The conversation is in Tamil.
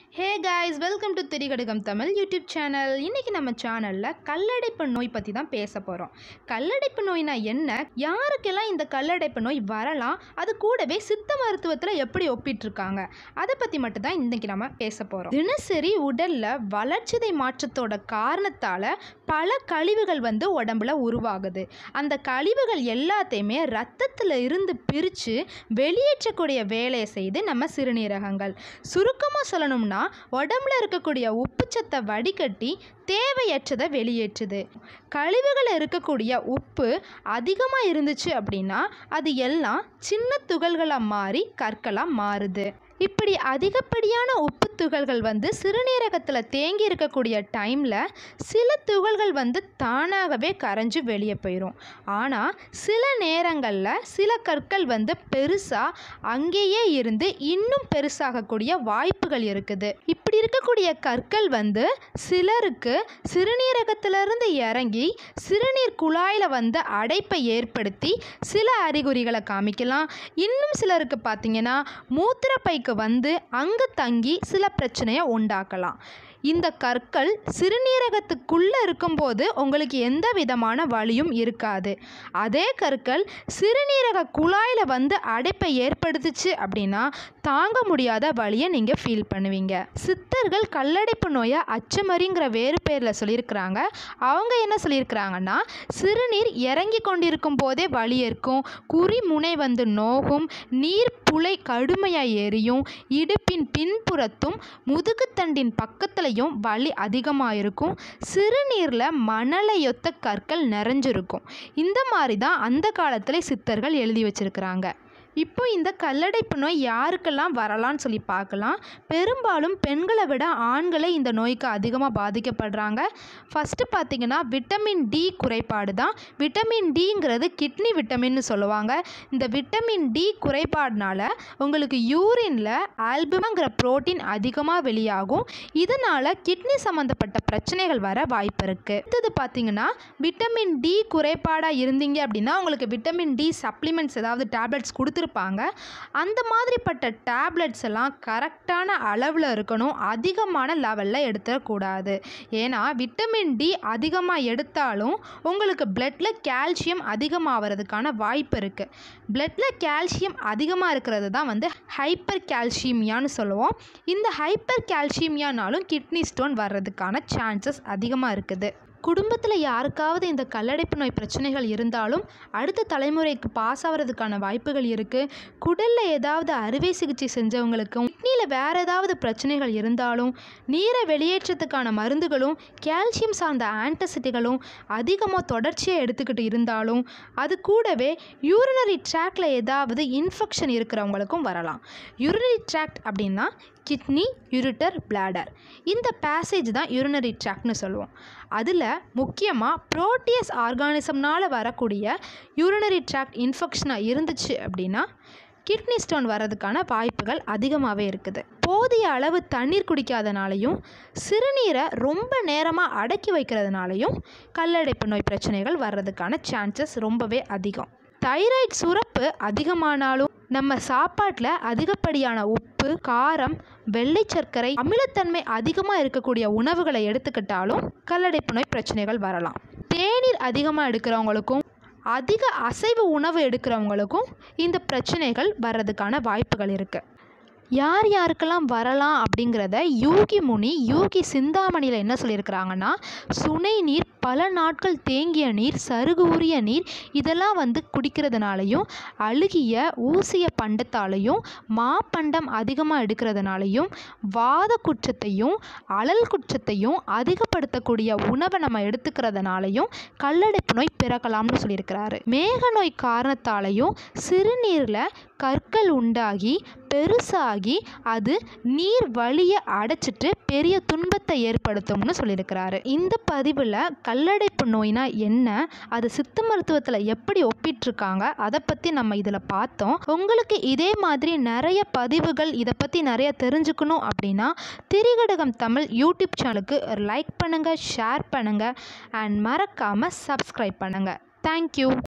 hey guys welcome to Thirikadugam Tamil YouTube channel இன்றைக்கி நம்ம சேனலில் கல்லடைப்பு நோய் பற்றி தான் பேச போகிறோம் கல்லடைப்பு நோய்னா என்ன யாருக்கெல்லாம் இந்த கல்லடைப்பு நோய் வரலாம் அது கூடவே சித்த மருத்துவத்தில் எப்படி ஒப்பிட்டிருக்காங்க அதை பற்றி மட்டும் தான் இன்றைக்கி நம்ம பேச போகிறோம் தினசரி உடலில் வளர்ச்சிதை மாற்றத்தோட காரணத்தால் பல கழிவுகள் வந்து உடம்புல உருவாகுது அந்த கழிவுகள் எல்லாத்தையுமே ரத்தத்தில் இருந்து பிரித்து வெளியேற்றக்கூடிய வேலையை செய்து நம்ம சிறுநீரகங்கள் சுருக்கமாக சொல்லணும்னா உடம்புல இருக்கக்கூடிய உப்புச்சத்தை வடிகட்டி தேவையற்றதை வெளியேற்றுது கழிவுகள் இருக்கக்கூடிய உப்பு அதிகமாக இருந்துச்சு அப்படின்னா அது எல்லாம் சின்ன துகள்களாக மாறி கற்களாக மாறுது இப்படி அதிகப்படியான உப்பு துகள்கள் வந்து சிறுநீரகத்தில் தேங்கி இருக்கக்கூடிய டைமில் சில துகள்கள் வந்து தானாகவே கரைஞ்சு வெளியே போயிடும் ஆனால் சில நேரங்களில் சில கற்கள் வந்து பெருசாக அங்கேயே இருந்து இன்னும் பெருசாகக்கூடிய வாய்ப்புகள் இருக்குது இப்படி இருக்கக்கூடிய கற்கள் வந்து சிலருக்கு சிறுநீரகத்திலிருந்து இறங்கி சிறுநீர் குழாயில் வந்து அடைப்பை ஏற்படுத்தி சில அறிகுறிகளை காமிக்கலாம் இன்னும் சிலருக்கு பார்த்தீங்கன்னா மூத்திரப்பைக்கு வந்து அங்கே தங்கி சில பிரச்சனையை உண்டாக்கலாம் இந்த கற்கள் சிறுநீரகத்துக்குள்ளே இருக்கும்போது உங்களுக்கு எந்த விதமான வலியும் இருக்காது அதே கற்கள் சிறுநீரக குழாயில் வந்து அடைப்பை ஏற்படுத்துச்சு அப்படின்னா தாங்க முடியாத வலியை நீங்கள் ஃபீல் பண்ணுவீங்க சித்தர்கள் கல்லடைப்பு நோயை அச்சமறிங்கிற வேறு பேரில் சொல்லியிருக்கிறாங்க அவங்க என்ன சொல்லியிருக்கிறாங்கன்னா சிறுநீர் இறங்கி கொண்டிருக்கும் போதே வலி இருக்கும் குறி முனை வந்து நோகும் நீர் புலை கடுமையாக எரியும் இடுப்பின் பின்புறத்தும் முதுகுத்தண்டின் பக்கத்துலையும் வலி அதிகமாக இருக்கும் சிறுநீரில் மணலையொத்த கற்கள் நிறைஞ்சிருக்கும் இந்த மாதிரி தான் அந்த காலத்தில் சித்தர்கள் எழுதி வச்சிருக்கிறாங்க இப்போ இந்த கல்லடைப்பு நோய் யாருக்கெல்லாம் வரலான்னு சொல்லி பார்க்கலாம் பெரும்பாலும் பெண்களை விட ஆண்களே இந்த நோய்க்கு அதிகமாக பாதிக்கப்படுறாங்க ஃபஸ்ட்டு பார்த்தீங்கன்னா விட்டமின் டி குறைபாடு தான் விட்டமின் டிங்கிறது கிட்னி விட்டமின்னு சொல்லுவாங்க இந்த விட்டமின் டி குறைபாடுனால உங்களுக்கு யூரினில் ஆல்புமாங்கிற புரோட்டீன் அதிகமாக வெளியாகும் இதனால் கிட்னி சம்மந்தப்பட்ட பிரச்சனைகள் வர வாய்ப்பு இருக்குது அடுத்தது பார்த்தீங்கன்னா விட்டமின் டி குறைபாடாக இருந்தீங்க அப்படின்னா உங்களுக்கு விட்டமின் டி சப்ளிமெண்ட்ஸ் ஏதாவது டேப்லெட்ஸ் கொடுத்துருப்பாங்க அந்த மாதிரிப்பட்ட டேப்லெட்ஸ் எல்லாம் கரெக்டான அளவில் இருக்கணும் அதிகமான லெவலில் எடுத்துடக்கூடாது ஏன்னா விட்டமின் டி அதிகமாக எடுத்தாலும் உங்களுக்கு பிளட்டில் கால்சியம் அதிகமாகிறதுக்கான வாய்ப்பு இருக்குது பிளட்டில் கால்சியம் அதிகமாக இருக்கிறது தான் வந்து ஹைப்பர் கால்சியமியான்னு சொல்லுவோம் இந்த ஹைப்பர் கால்சியமியானாலும் கிட்னி ஸ்டோன் வர்றதுக்கான சான்சஸ் அதிகமாக இருக்குது குடும்பத்தில் யாருக்காவது இந்த கல்லடைப்பு நோய் பிரச்சனைகள் இருந்தாலும் அடுத்த தலைமுறைக்கு பாஸ் ஆகிறதுக்கான வாய்ப்புகள் இருக்குது குடலில் ஏதாவது அறுவை சிகிச்சை செஞ்சவங்களுக்கும் கிட்னியில் வேறு ஏதாவது பிரச்சனைகள் இருந்தாலும் நீரை வெளியேற்றத்துக்கான மருந்துகளும் கால்சியம் சார்ந்த ஆன்டசிட்டிகளும் அதிகமாக தொடர்ச்சியாக எடுத்துக்கிட்டு இருந்தாலும் அது கூடவே யூரினரி ட்ராக்டில் ஏதாவது இன்ஃபெக்ஷன் இருக்கிறவங்களுக்கும் வரலாம் யூரினரி ட்ராக்ட் அப்படின்னா கிட்னி யூரிட்டர் பிளாடர் இந்த பேசேஜ் தான் யூரினரி ட்ராக்ட்னு சொல்லுவோம் அதில் முக்கியமாக ப்ரோட்டியஸ் ஆர்கானிசம்னால் வரக்கூடிய யூரினரி ட்ராக்ட் இன்ஃபெக்ஷனாக இருந்துச்சு அப்படின்னா கிட்னி ஸ்டோன் வர்றதுக்கான வாய்ப்புகள் அதிகமாகவே இருக்குது போதிய அளவு தண்ணீர் குடிக்காதனாலையும் சிறுநீரை ரொம்ப நேரமாக அடக்கி வைக்கிறதுனாலையும் கல்லடைப்பு நோய் பிரச்சனைகள் வர்றதுக்கான சான்சஸ் ரொம்பவே அதிகம் தைராய்டு சுரப்பு அதிகமானாலும் நம்ம சாப்பாட்டில் அதிகப்படியான உப்பு காரம் வெள்ளை சர்க்கரை அமிலத்தன்மை அதிகமாக இருக்கக்கூடிய உணவுகளை எடுத்துக்கிட்டாலும் கல்லடைப்பு நோய் பிரச்சனைகள் வரலாம் தேநீர் அதிகமாக எடுக்கிறவங்களுக்கும் அதிக அசைவ உணவு எடுக்கிறவங்களுக்கும் இந்த பிரச்சனைகள் வர்றதுக்கான வாய்ப்புகள் இருக்குது யார் யாருக்கெல்லாம் வரலாம் அப்படிங்கிறத யூகி முனி யூகி சிந்தாமணியில் என்ன சொல்லியிருக்கிறாங்கன்னா சுனை நீர் பல நாட்கள் தேங்கிய நீர் சருகு ஊறிய நீர் இதெல்லாம் வந்து குடிக்கிறதுனாலையும் அழுகிய ஊசிய பண்டத்தாலையும் மாப்பண்டம் அதிகமாக எடுக்கிறதுனாலையும் வாத குற்றத்தையும் அழல் குற்றத்தையும் அதிகப்படுத்தக்கூடிய உணவை நம்ம எடுத்துக்கிறதுனாலையும் கல்லடைப்பு நோய் பிறக்கலாம்னு சொல்லியிருக்கிறாரு மேக நோய் காரணத்தாலையும் சிறுநீரில் கற்கள் உண்டாகி பெருசாகி அது நீர் வழியை அடைச்சிட்டு பெரிய துன்பத்தை ஏற்படுத்தும்னு சொல்லியிருக்கிறாரு இந்த பதிவில் கல்லடைப்பு நோய்னா என்ன அது சித்த மருத்துவத்தில் எப்படி ஒப்பிட்டிருக்காங்க அதை பற்றி நம்ம இதில் பார்த்தோம் உங்களுக்கு இதே மாதிரி நிறைய பதிவுகள் இதை பற்றி நிறைய தெரிஞ்சுக்கணும் அப்படின்னா திரிகடகம் தமிழ் யூடியூப் சேனலுக்கு லைக் பண்ணுங்கள் ஷேர் பண்ணுங்கள் அண்ட் மறக்காமல் சப்ஸ்கிரைப் பண்ணுங்கள் தேங்க்யூ